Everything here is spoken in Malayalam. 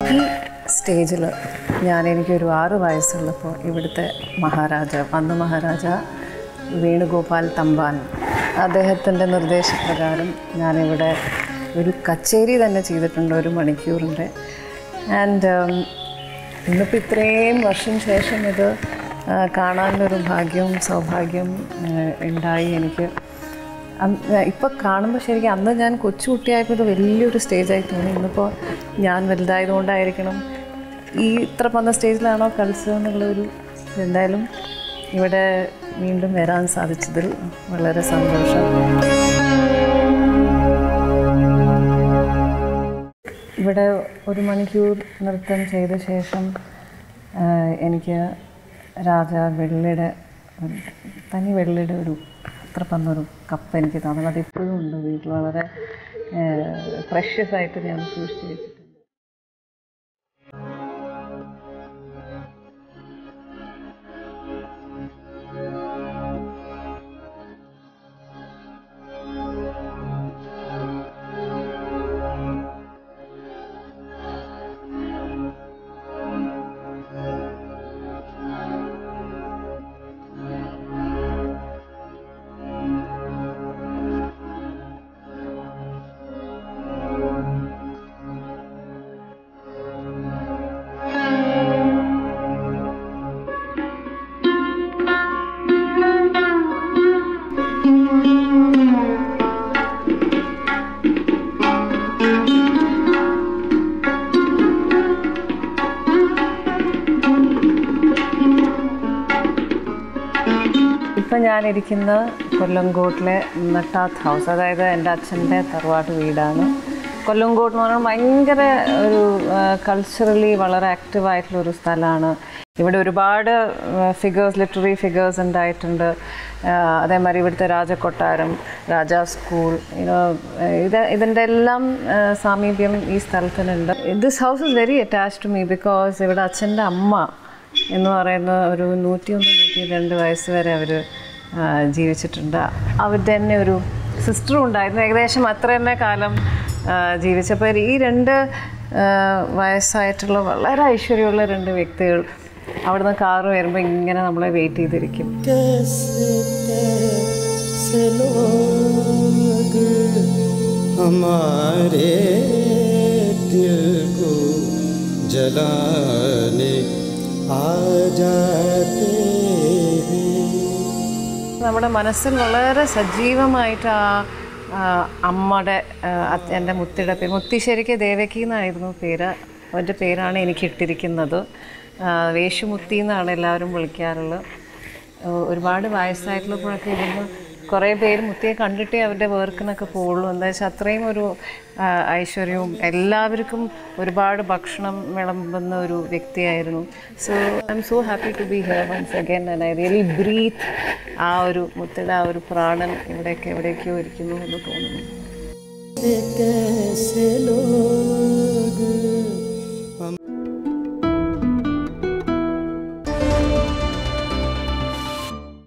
ഈ സ്റ്റേജിൽ ഞാൻ എനിക്കൊരു ആറ് വയസ്സുള്ളപ്പോൾ ഇവിടുത്തെ മഹാരാജ അന്ന് മഹാരാജ വേണുഗോപാൽ തമ്പാൻ അദ്ദേഹത്തിൻ്റെ നിർദ്ദേശപ്രകാരം ഞാനിവിടെ ഒരു കച്ചേരി തന്നെ ചെയ്തിട്ടുണ്ട് ഒരു മണിക്കൂറിൻ്റെ ആൻഡ് ഇന്നിപ്പോൾ ഇത്രയും വർഷം ശേഷം ഇത് ആ, കാണാനൊരു ഭാഗ്യവും സൗഭാഗ്യവും ആ, ഉണ്ടായി എനിക്ക് ഇപ്പോൾ കാണുമ്പോൾ ശരിക്കും അന്ന് ഞാൻ കൊച്ചുകുട്ടിയായപ്പോൾ ഇത് വലിയൊരു സ്റ്റേജായി തോന്നി ഇന്നിപ്പോൾ ഞാൻ വലുതായതുകൊണ്ടായിരിക്കണം ഈ ഇത്ര വന്ന സ്റ്റേജിലാണോ കളിച്ചതെന്നുള്ളൊരു എന്തായാലും ഇവിടെ വീണ്ടും വരാൻ സാധിച്ചതിൽ വളരെ സന്തോഷം ഇവിടെ ഒരു മണിക്കൂർ നൃത്തം ചെയ്ത ശേഷം ആ, എനിക്ക് രാജ വെള്ളിയുടെ ഒരു- തനി വെള്ളിയുടെ ഒരു അത്ര പന്നൊരു കപ്പ് എനിക്ക് തന്നത് അത് ഇപ്പോഴും ഉണ്ട് വീട്ടിൽ വളരെ ഫ്രഷ്യസ് ആയിട്ട് ഞാൻ സൂക്ഷിച്ച് വെച്ചിട്ടുണ്ട് ഇപ്പം ഞാനിരിക്കുന്ന കൊല്ലങ്കോട്ടിലെ നട്ടാത്ത് ഹൗസ് അതായത് എൻ്റെ അച്ഛൻ്റെ തറവാട്ട് വീടാണ് കൊല്ലങ്കോട്ട് എന്ന് പറഞ്ഞാൽ ഭയങ്കര ഒരു കൾച്ചറലി വളരെ ആക്റ്റീവായിട്ടുള്ള ഒരു സ്ഥലമാണ് ഇവിടെ ഒരുപാട് ഫിഗേഴ്സ് ലിറ്റററി ഫിഗേഴ്സ് ഉണ്ടായിട്ടുണ്ട് ആ, അതേമാതിരി ഇവിടുത്തെ രാജകൊട്ടാരം രാജാ സ്കൂൾ യുനോ ഇത് ഇതിൻ്റെ എല്ലാം ആ, സാമീപ്യം ഈ സ്ഥലത്തിനുണ്ട് this house is very attach to me because ഇവിടെ അച്ഛൻ്റെ അമ്മ എന്ന് പറയുന്ന ഒരു നൂറ്റിയൊന്ന് നൂറ്റി രണ്ട് വയസ്സ് വരെ അവർ ജീവിച്ചിട്ടുണ്ട് അവരുടെ തന്നെ ഒരു സിസ്റ്ററും ഉണ്ടായിരുന്നു ഏകദേശം അത്ര തന്നെ കാലം ആ, ജീവിച്ചപ്പോൾ ഈ രണ്ട് ആ, വയസ്സായിട്ടുള്ള വളരെ ഐശ്വര്യമുള്ള രണ്ട് വ്യക്തികൾ അവിടുന്ന് കാറ് വരുമ്പോൾ ഇങ്ങനെ നമ്മളെ വെയിറ്റ് ചെയ്തിരിക്കും कैसे कैसे लोग हमारे दिल को जलाने आ जाते हैं നമ്മുടെ മനസ്സിൽ വളരെ സജീവമായിട്ട് ആ ആ, അമ്മയുടെ ആ, അത് എൻ്റെ മുത്തിയുടെ പേര് മുത്തിശ്ശേരിക്ക് ദേവകി എന്നായിരുന്നു പേര് അവൻ്റെ പേരാണ് എനിക്ക് ഇട്ടിരിക്കുന്നത് ആ, വേഷുമുത്തി എന്നാണ് എല്ലാവരും വിളിക്കാറുള്ളത് ആ, ഒരുപാട് വയസ്സായിട്ടുള്ളപ്പോഴൊക്കെ ഇരുന്ന് കുറേ പേര് മുത്തിയെ കണ്ടിട്ടേ അവരുടെ വർക്കിനൊക്കെ പോവുള്ളൂ എന്താ വെച്ചാൽ അത്രയും ഒരു ആ, ഐശ്വര്യവും എല്ലാവർക്കും ഒരുപാട് ഭക്ഷണം വിളമ്പുന്ന ഒരു വ്യക്തിയായിരുന്നു so I'm so happy to be here once again and I really breathe ആ ഒരു മുത്തിയുടെ ആ ഒരു പ്രാണൻ ഇവിടെയൊക്കെ എവിടെയൊക്കെയോ ഇരിക്കുന്നു എന്ന് തോന്നുന്നു कैसे लोग